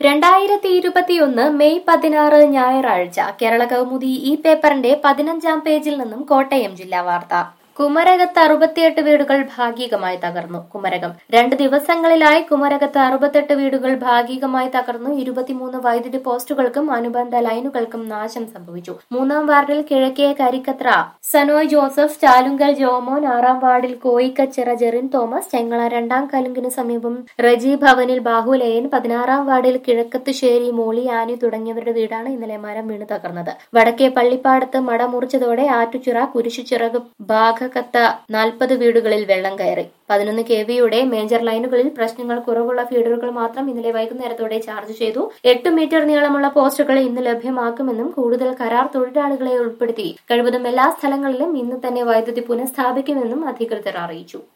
രണ്ടായിരത്തി ഇരുപത്തിയൊന്ന് മെയ് പതിനാറ് ഞായറാഴ്ച കേരള കൗമുദി ഈ പേപ്പറിന്റെ പതിനഞ്ചാം പേജിൽ നിന്നും കോട്ടയം ജില്ലാ വാർത്ത കുമരകത്ത് അറുപത്തിയെട്ട് വീടുകൾ ഭാഗികമായി തകർന്നു കുമരകം രണ്ട് ദിവസങ്ങളിലായി കുമരകത്ത് അറുപത്തെട്ട് വീടുകൾ ഭാഗികമായി തകർന്നു ഇരുപത്തിമൂന്ന് വൈദ്യുതി പോസ്റ്റുകൾക്കും അനുബന്ധ ലൈനുകൾക്കും നാശം സംഭവിച്ചു മൂന്നാം വാർഡിൽ കിഴക്കേ കരിക്കത്ര സനോയ് ജോസഫ് ചാലുങ്കൽ ജോമോൻ ആറാം വാർഡിൽ കോയിക്കച്ചിറ ജെറിൻ തോമസ് ചെങ്ങള രണ്ടാം കലുങ്കിന് സമീപം റജി ഭവനിൽ ബാഹുലയൻ പതിനാറാം വാർഡിൽ കിഴക്കത്തുശ്ശേരി മോളി ആനി തുടങ്ങിയവരുടെ വീടാണ് ഇന്നലെ മരം വീണ് തകർന്നത് വടക്കേ പള്ളിപ്പാടത്ത് മട മുറിച്ചതോടെ ആറ്റുചിറ കുരിശുചിറക് ഭാഗ ഭാഗത്ത് നാൽപ്പത് വീടുകളിൽ വെള്ളം കയറി പതിനൊന്ന് കെ വിയുടെ മേജർ ലൈനുകളിൽ പ്രശ്നങ്ങൾ കുറവുള്ള ഫീഡറുകൾ മാത്രം ഇന്നലെ വൈകുന്നേരത്തോടെ ചാർജ് ചെയ്തു എട്ട് മീറ്റർ നീളമുള്ള പോസ്റ്റുകൾ ഇന്ന് ലഭ്യമാക്കുമെന്നും കൂടുതൽ കരാർ തൊഴിലാളികളെ ഉൾപ്പെടുത്തി കഴിവതും എല്ലാ സ്ഥലങ്ങളിലും ഇന്ന് തന്നെ വൈദ്യുതി പുനഃസ്ഥാപിക്കുമെന്നും അധികൃതർ അറിയിച്ചു